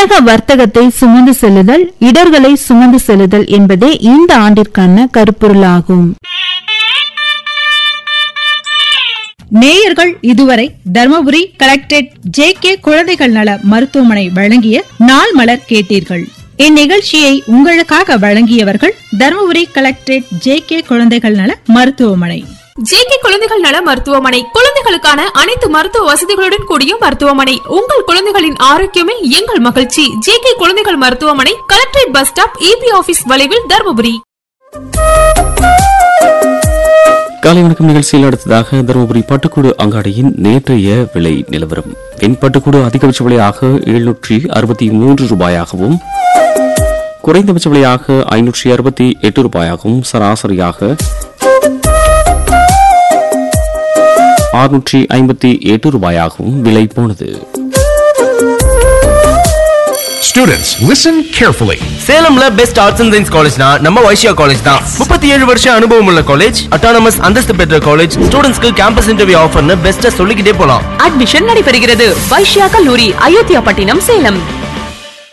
உலக வர்த்தகத்தை சுமந்து செல்லுதல் இடர்களை சுமந்து செல்லுதல் என்பதே இந்த ஆண்டிற்கான கருப்பொருளாகும் நேயர்கள் இதுவரை தர்மபுரி கலெக்டரேட் ஜே கே குழந்தைகள் நல மருத்துவமனை வழங்கிய நாள் மலர் கேட்டீர்கள் இந்நிகழ்ச்சியை உங்களுக்காக வழங்கியவர்கள் தர்மபுரி கலெக்டரேட் ஜே கே குழந்தைகள் நல மருத்துவமனை ஜேகே குழந்தைகள் நல மருத்துவமனை குழந்தைகளுக்கான அனைத்து மருத்துவ வசதிகளுடன் கூடிய மருத்துவமனை உங்கள் குழந்தைகளின் ஆரோக்கியமே எங்கள் மகிழ்ச்சி ஜேகே குழந்தைகள் மருத்துவமனை collectorate bus stop EB office வளைவில் தருமபுரி காலை வணக்கம் நிகழ்ச்சியில் அடுத்ததாக தருமபுரி பட்டுக்கூடு அங்காடியின் நேற்றைய விலை நிலவரம் வெண் பட்டுக்கூடு அதிகபட்ச விலையாக எழுநூற்றி அறுபத்தி மூன்று ரூபாயாகவும் குறைந்தபட்ச விலையாக ஐநூற்றி அறுபத்தி எட்டு ரூபாயாகவும் சராசரியாக ஆறுநூற்றி ஐம்பத்தி எட்டு ரூபாயாகவும் விலை போனது Students, listen carefully. சேலம்ல பெஸ்ட் ஆர்ட்ஸ் அண்ட் சயின்ஸ் காலேஜ்னா நம்ம வைஷ்யா காலேஜ் தான் முப்பத்தி ஏழு வருஷம் அனுபவம் உள்ள காலேஜ் அட்டானமஸ் அந்தஸ்து பெற்ற காலேஜ் ஸ்டூடெண்ட்ஸ்க்கு கேம்பஸ் இன்டர்வியூ ஆஃபர்னு பெஸ்ட்டா சொல்லிக்கிட்டே போலாம் அட்மிஷன் நடைபெறுகிறது வைஷ்யா கல்லூரி அயோத்தியா பட்டினம் சேலம்